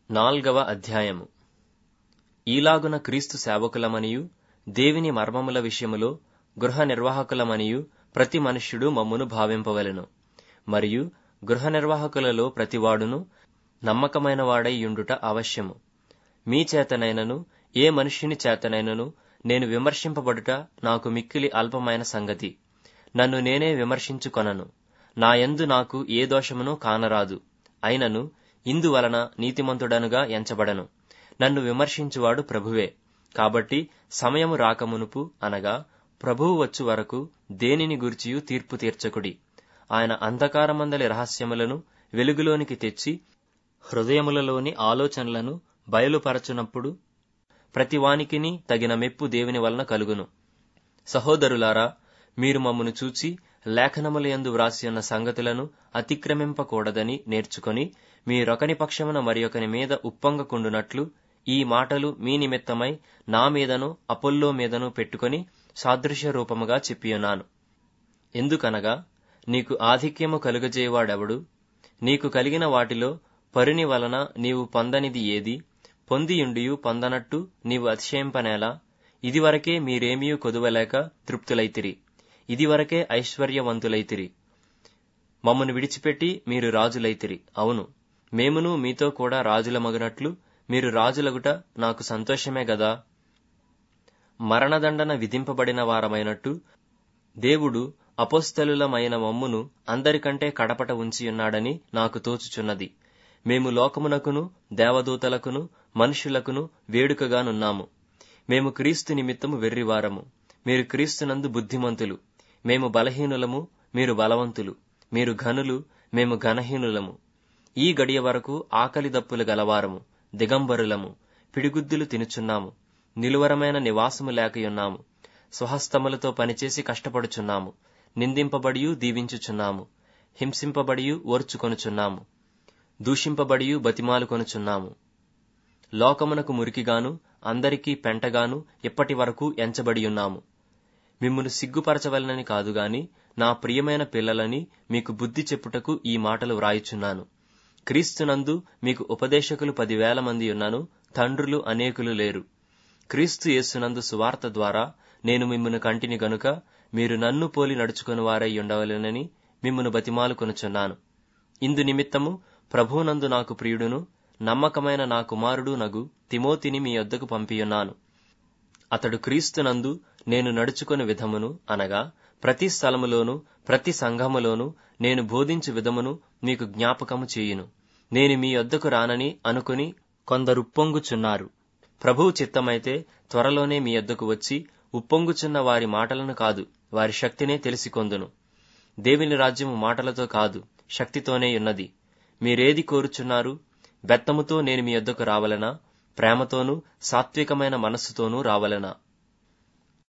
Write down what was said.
నాల్గవ అధ్యాయము ఈలాగున క్రీస్తు సేవకులమనియు దేవుని మర్మముల విషయములో గృహ నిర్వాహకులమనియు ప్రతి మనుష్యుడు మమ్మును భావింపవలెను మరియు గృహ నిర్వాహకులలో ప్రతివాడును నమ్మకమైన వాడై యుండుట అవశ్యము మీ చేతనైనను ఏ మనుష్యుని చేతనైనను నేను విమర్శింపబడుట నాకు మిక్కిలి అల్పమైన సంగతి నన్ను నేనే విమర్శించుకొనను నా యందు నాకు ఏ దోషమును కానరాదు అయినను ఇందువలన నీతిమంతుడనుగా ఎంచబడను నన్ను విమర్శించువాడు ప్రభువే కాబట్టి సమయము రాకమునుపు అనగా ప్రభువు వచ్చు వరకు దేనిని గుర్చియు తీర్పు తీర్చకుడి ఆయన అంధకారమందలి రహస్యములను వెలుగులోనికి తెచ్చి హృదయములలోని ఆలోచనలను బయలుపరచునప్పుడు ప్రతివానికిని తగిన మెప్పు దేవుని వలన కలుగును సహోదరులారా మీరు మమ్మను చూచి లేఖనములయందు వ్రాసి ఉన్న సంగతులను అతిక్రమింపకూడదని నేర్చుకొని మీరొకని పక్షమున మరియొకని మీద ఉప్పొంగకుండునట్లు ఈ మాటలు మీ నిమిత్తమై నా మీదను అపోల్లో మీదను పెట్టుకొని సాదృశ్య రూపముగా చెప్పియున్నాను ఎందుకనగా నీకు ఆధిక్యము కలుగజేయవాడెవడు నీకు కలిగిన వాటిలో పరుని వలన నీవు పొందనిది ఏది పొందియుండియు పొందనట్టు నీవు అతిశయింపనేలా ఇదివరకే మీరేమీ కొదువలేక తృప్తులైతిరి ఇదివరకే ఐశ్వర్యవంతులైతిరి మమ్మను విడిచిపెట్టి మీరు రాజులైతిరి అవును మేమును మీతో కూడా రాజులమగునట్లు మీరు రాజులగుట నాకు సంతోషమే గదా మరణదండన విధింపబడిన వారమైనట్టు దేవుడు అపోస్తలులమైన మమ్మును అందరికంటే కడపట ఉంచియున్నాడని నాకు తోచుచున్నది మేము లోకమునకును దేవదూతలకును మనుషులకును వేడుకగానున్నాము మేము క్రీస్తు నిమిత్తము వెర్రివారము మీరు క్రీస్తునందు బుద్ధిమంతులు మేము బలహీనులము మీరు బలవంతులు మీరు ఘనులు మేము ఘనహీనులము ఈ గడియ వరకు ఆకలి దప్పులు గలవారము దిగంబరులము పిడిగుద్దులు తినుచున్నాము నిలువరమైన నివాసము లేకయున్నాము స్వహస్తములతో పనిచేసి కష్టపడుచున్నాము నిందింపబడియు దీవించుచున్నాము హింసింపబడియు ఓర్చుకొనుచున్నాము దూషింపబడియు బతిమాలు కొనుచున్నాము లోకమునకు మురికిగాను అందరికీ పెంటగాను ఇప్పటి వరకు ఎంచబడియున్నాము మిమ్మును సిగ్గుపరచవలనని కాదుగాని నా ప్రియమైన పిల్లలని మీకు బుద్ధి చెప్పుటకు ఈ మాటలు వ్రాయుచున్నాను క్రీస్తునందు మీకు ఉపదేశకులు పదివేల మంది ఉన్నాను తండ్రులు అనేకులు లేరు క్రీస్తు యేసునందు సువార్త ద్వారా నేను మిమ్మును కంటిని గనుక మీరు నన్ను పోలి నడుచుకుని వారై ఉండవలెనని మిమ్మును బతిమాలు కొనుచున్నాను ఇందు నిమిత్తము ప్రభువునందు నాకు ప్రియుడును నమ్మకమైన నా కుమారుడు నగు తిమోతిని మీ యొద్దకు పంపియున్నాను అతడు క్రీస్తునందు నేను నడుచుకుని విధమును అనగా ప్రతి స్థలములోను ప్రతి సంఘములోను నేను బోధించు విధమును మీకు జ్ఞాపకము చేయును నేను మీ యొద్దకు రానని అనుకుని కొందరు ఉప్పొంగుచున్నారు ప్రభువు చిత్తమైతే త్వరలోనే మీ యొద్దకు వచ్చి ఉప్పొంగుచున్న వారి మాటలను కాదు వారి శక్తినే తెలిసికొందును దేవుని రాజ్యము మాటలతో కాదు శక్తితోనే ఉన్నది మీరేది కోరుచున్నారు బెత్తముతో నేను మీ యొద్దకు రావలనా ప్రేమతోనూ సాత్వికమైన మనస్సుతోనూ రావలనా